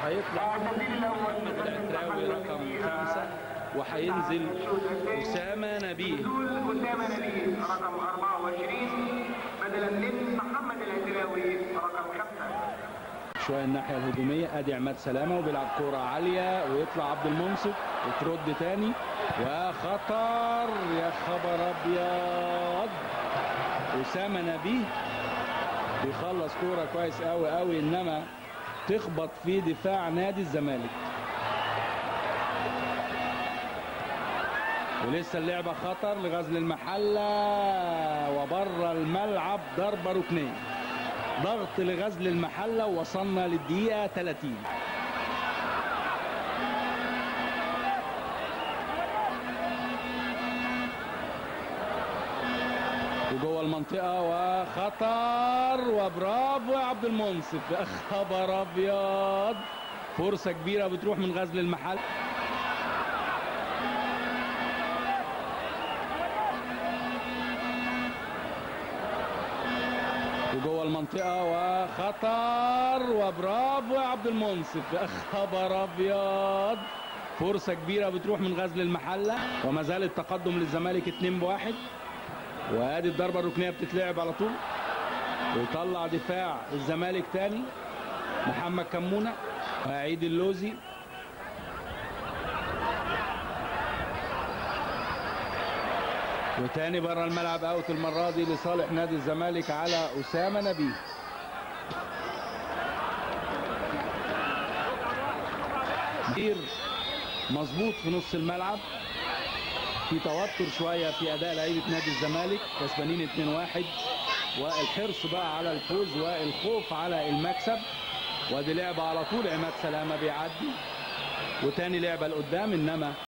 هيطلع محمد العتراوي رقم خمسة وهينزل أسامة نبيه أسامة نبيل رقم 24 بدلا من محمد العتراوي رقم 5 شوية الناحية الهجومية ادي عماد سلامة وبيلعب كرة عالية ويطلع عبد المنصف وترد تاني وخطر يا خبر ابيض أسامة نبيه بيخلص كورة كويس قوي قوي انما تخبط في دفاع نادي الزمالك ولسه اللعبة خطر لغزل المحلة وبره الملعب ضربة ركنية ضغط لغزل المحلة ووصلنا للدقيقة 30 وجوه المنطقة وخطر وبرافو يا عبد المنصف يا خبر ابيض فرصة كبيرة بتروح من غزل المحل وجوه المنطقة وخطر وبرافو يا عبد المنصف يا خبر ابيض فرصة كبيرة بتروح من غزل المحلة وما زال التقدم للزمالك 2 بواحد وادي الضربة الركنية بتتلعب على طول ويطلع دفاع الزمالك تاني محمد كمونة وعيد اللوزي وتاني بره الملعب اوت المرة دي لصالح نادي الزمالك على أسامة نبيه كتير مظبوط في نص الملعب في توتر شوية في أداء لعيبة نادي الزمالك كسبانين 2-1 والحرص بقى على الفوز والخوف على المكسب وادي لعبة على طول عماد سلامة بيعدي وتاني لعبة لقدام إنما